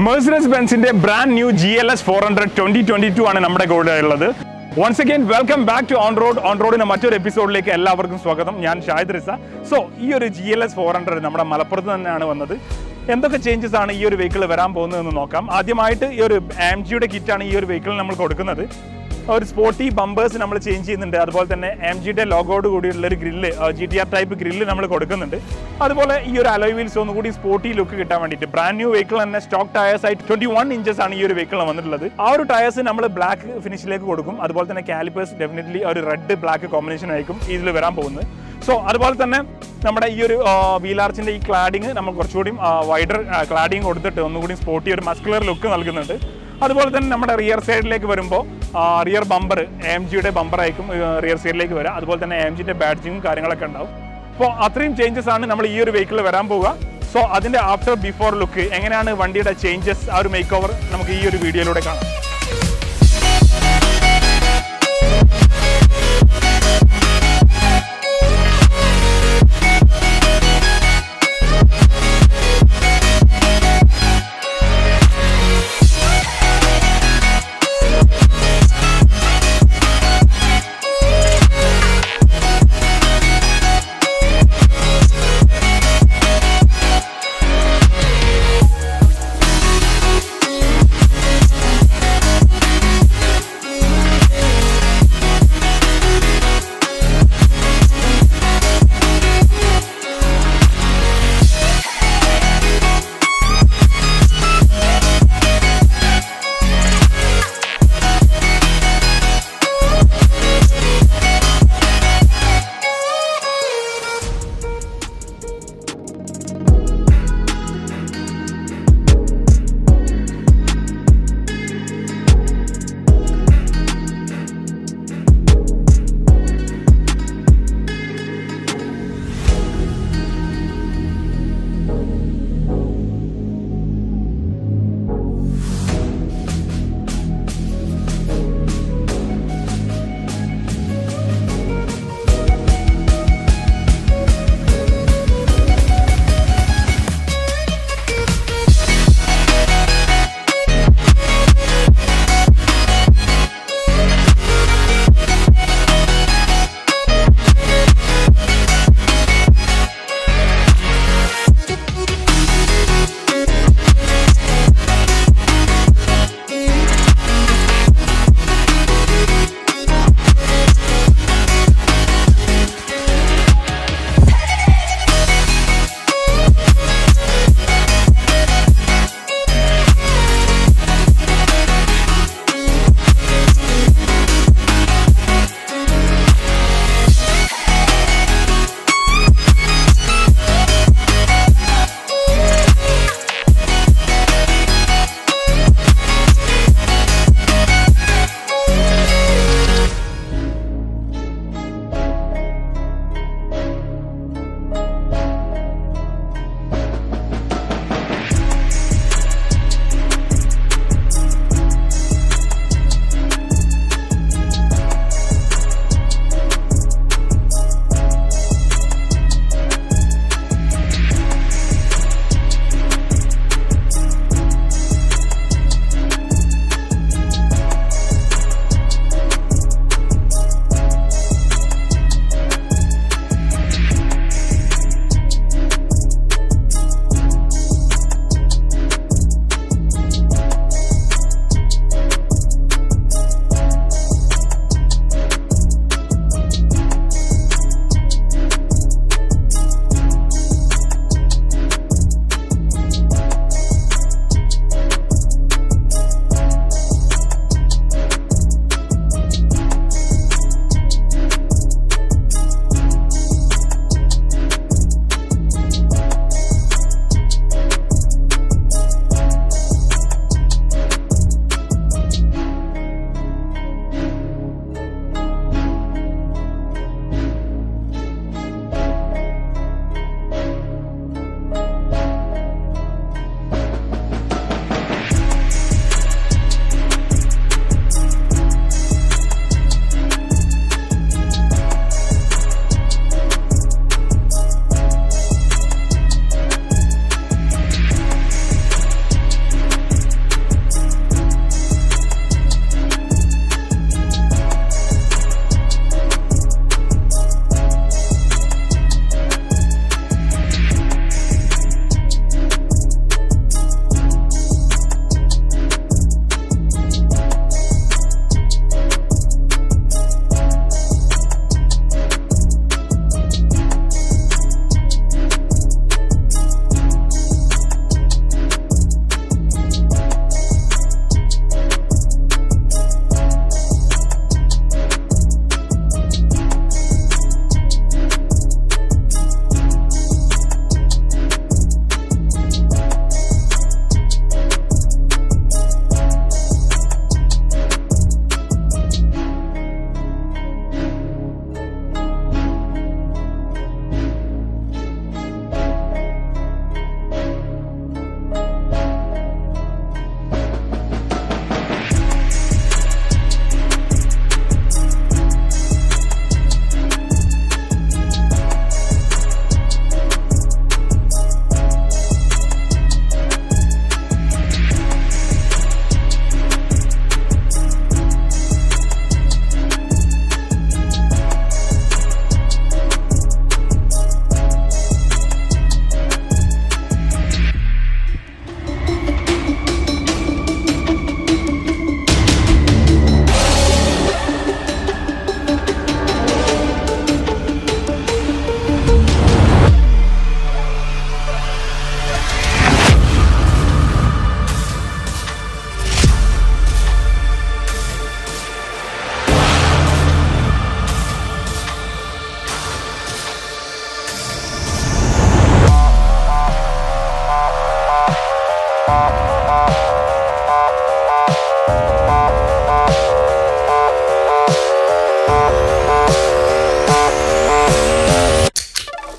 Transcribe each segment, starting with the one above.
Mercedes ബെൻസിന്റെ brand new G L S four hundred twenty twenty two ആണ് നമ്മുടെ കൂടെ ഉള്ളത് once again welcome back to on road ഓൺ റോഡിന്റെ മറ്റൊരു എപ്പിസോഡിലേക്ക് എല്ലാവർക്കും സ്വാഗതം ഞാൻ ഷാഹിദ് റിസ സോ ഈ ഒരു G L S four hundred നമ്മുടെ മലപ്പുറത്ത് തന്നെയാണ് വന്നത് എന്തൊക്കെ ചേഞ്ചസ് ആണ് ഈ ഒരു വെഹിക്കിൾ വരാൻ പോകുന്നതെന്ന് നോക്കാം ആദ്യമായിട്ട് ഈ ഒരു ആം ജിയുടെ കിറ്റാണ് ഈ ഒരു വെഹിക്കിൾ നമ്മൾ കൊടുക്കുന്നത് ഒരു സ്പോർട്ടി ബമ്പേഴ്സ് നമ്മൾ ചേഞ്ച് ചെയ്യുന്നുണ്ട് അതുപോലെ തന്നെ എം ജിയുടെ ലോഗോട് കൂടിയുള്ള ഒരു grill G T R type grill നമ്മൾ കൊടുക്കുന്നുണ്ട് അതുപോലെ ഈ ഒരു അലോയ് വീൽസ് ഒന്നുകൂടി സ്പോർട്ടി ലുക്ക് കിട്ടാൻ വേണ്ടിയിട്ട് ബ്രാൻഡ് ന്യൂ വെഹിക്കിൾ തന്നെ സ്റ്റോക്ക് ടയേഴ്സ് ആയിട്ട് ട്വന്റി വൺ ഇഞ്ചസ് ആണ് ഈ ഒരു വെഹിക്കിൾ വന്നിട്ടുള്ളത് ആ ഒരു ടയേഴ്സ് നമ്മൾ ബ്ലാക്ക് ഫിനിഷിലേക്ക് കൊടുക്കും അതുപോലെ തന്നെ കാലിപ്പേഴ്സ് ഡെഫിനറ്റ്ലി ഒരു റെഡ് ബ്ലാക്ക് കോമ്പിനേഷൻ ആയിരിക്കും ഇതിൽ വരാൻ പോകുന്നത് സോ അതുപോലെ തന്നെ നമ്മുടെ ഈ ഒരു വീലാർച്ചിന്റെ ഈ ക്ലാഡിങ് നമ്മൾ കുറച്ചുകൂടി വൈഡർ ക്ലാഡിങ് കൊടുത്തിട്ട് ഒന്നുകൂടി സ്പോർട്ടി ഒരു മസ്കുലർ ലുക്ക് നൽകുന്നുണ്ട് അതുപോലെ തന്നെ നമ്മുടെ റിയർ സൈഡിലേക്ക് വരുമ്പോൾ റിയർ ബമ്പർ എം ജിയുടെ ബമ്പർ ആയിരിക്കും റിയർ സൈഡിലേക്ക് വരാം അതുപോലെ തന്നെ എം ജിന്റെ ബാഡ്ജിങ്ങും കാര്യങ്ങളൊക്കെ ഉണ്ടാവും അപ്പോൾ അത്രയും ചേഞ്ചസ് ആണ് നമ്മൾ ഈ ഒരു വെഹിക്കിൾ വരാൻ പോവുക സോ അതിന്റെ ആഫ്റ്റർ ബിഫോർ ലുക്ക് എങ്ങനെയാണ് വണ്ടിയുടെ ചേഞ്ചസ് ആ ഒരു മേക്ക് ഓവർ നമുക്ക് ഈ ഒരു വീഡിയോയിലൂടെ കാണാം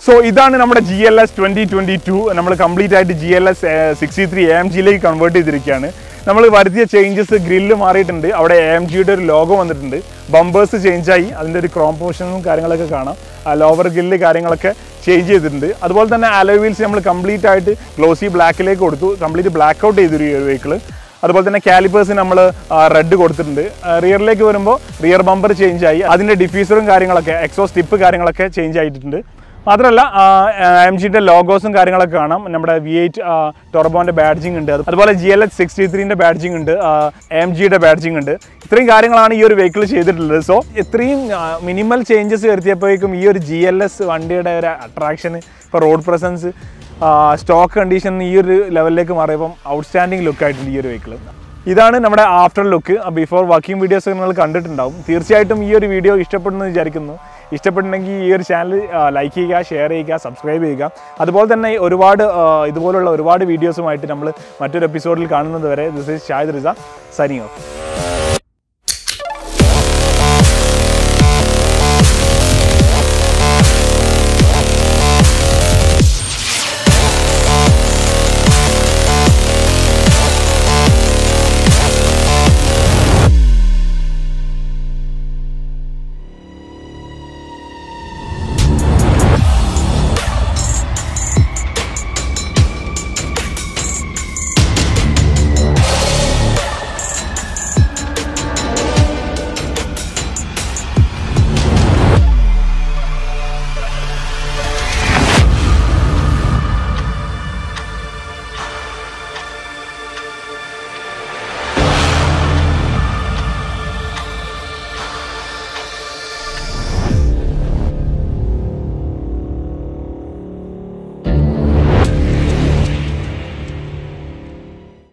സോ ഇതാണ് നമ്മുടെ G L S twenty twenty two നമ്മൾ കംപ്ലീറ്റ് ആയിട്ട് G L S sixty three M ജിയിലേക്ക് കൺവേർട്ട് ചെയ്തിരിക്കുകയാണ് നമ്മൾ വരുത്തിയ ചേഞ്ചസ് ഗ്രില്ല് മാറിയിട്ടുണ്ട് അവിടെ എ എം ജിയുടെ ഒരു ലോഗോ വന്നിട്ടുണ്ട് ബമ്പേഴ്സ് ചേഞ്ചായി അതിൻ്റെ ഒരു ക്രോം പോർഷനും കാര്യങ്ങളൊക്കെ കാണാം ആ ലോവർ ഗ്രില്ല് കാര്യങ്ങളൊക്കെ ചേഞ്ച് ചെയ്തിട്ടുണ്ട് അതുപോലെ തന്നെ അലോ വീൽസ് നമ്മൾ കംപ്ലീറ്റ് ആയിട്ട് ഗ്ലോസി ബ്ലാക്കിലേക്ക് കൊടുത്തു കംപ്ലീറ്റ് ബ്ലാക്ക് ഔട്ട് ചെയ്തൊരു ഈ ഒരു വെഹിക്കിൾ അതുപോലെ തന്നെ കാലിപ്പേഴ്സ് നമ്മൾ റെഡ് കൊടുത്തിട്ടുണ്ട് റിയറിലേക്ക് വരുമ്പോൾ റിയർ ബമ്പർ ചേഞ്ച് ആയി അതിൻ്റെ ഡിഫ്യൂസറും കാര്യങ്ങളൊക്കെ എക്സോ സ്റ്റിപ്പ് കാര്യങ്ങളൊക്കെ ചേഞ്ച് ആയിട്ടുണ്ട് മാത്രമല്ല എം ജിയുടെ ലോഗോസും കാര്യങ്ങളൊക്കെ കാണാം നമ്മുടെ വി എയ്റ്റ് ടൊർബോൻ്റെ ബാഡ്ജിങ് ഉണ്ട് അത് അതുപോലെ ജി എൽ എച്ച് സിക്സ്റ്റി ത്രീൻ്റെ ബാഡ്ജിങ് ഉണ്ട് എം ജിയുടെ ബാഡ്ജിങ് ഉണ്ട് ഇത്രയും കാര്യങ്ങളാണ് ഈ ഒരു വെഹിക്കിൾ ചെയ്തിട്ടുള്ളത് സോ ഇത്രയും മിനിമൽ ചേഞ്ചസ് വരുത്തിയപ്പോഴേക്കും ഈ ഒരു ജി എൽ എസ് വണ്ടിയുടെ ഒരു അട്രാക്ഷൻ ഇപ്പോൾ റോഡ് പ്രസൻസ് സ്റ്റോക്ക് കണ്ടീഷൻ ഈ ഒരു ലെവലിലേക്ക് മാറിയപ്പം ഔട്ട്സ്റ്റാൻഡിങ് ലുക്ക് ആയിട്ടുണ്ട് ഈ ഒരു വെഹിക്കിൾ ഇതാണ് നമ്മുടെ after look before working videos നിങ്ങൾ കണ്ടിട്ടുണ്ടാവും തീർച്ചയായിട്ടും ഈ ഒരു വീഡിയോ ഇഷ്ടപ്പെടുന്നു വിചാരിക്കുന്നു ഇഷ്ടപ്പെട്ടുണ്ടെങ്കിൽ ഈ ഒരു ചാനൽ ലൈക്ക് ചെയ്യുക ഷെയർ ചെയ്യുക സബ്സ്ക്രൈബ് ചെയ്യുക അതുപോലെ തന്നെ ഒരുപാട് ആ, ഇതുപോലുള്ള ഒരുപാട് വീഡിയോസുമായിട്ട് നമ്മൾ മറ്റൊരു എപ്പിസോഡിൽ കാണുന്നത് വരെ this is Shahid Riza signing of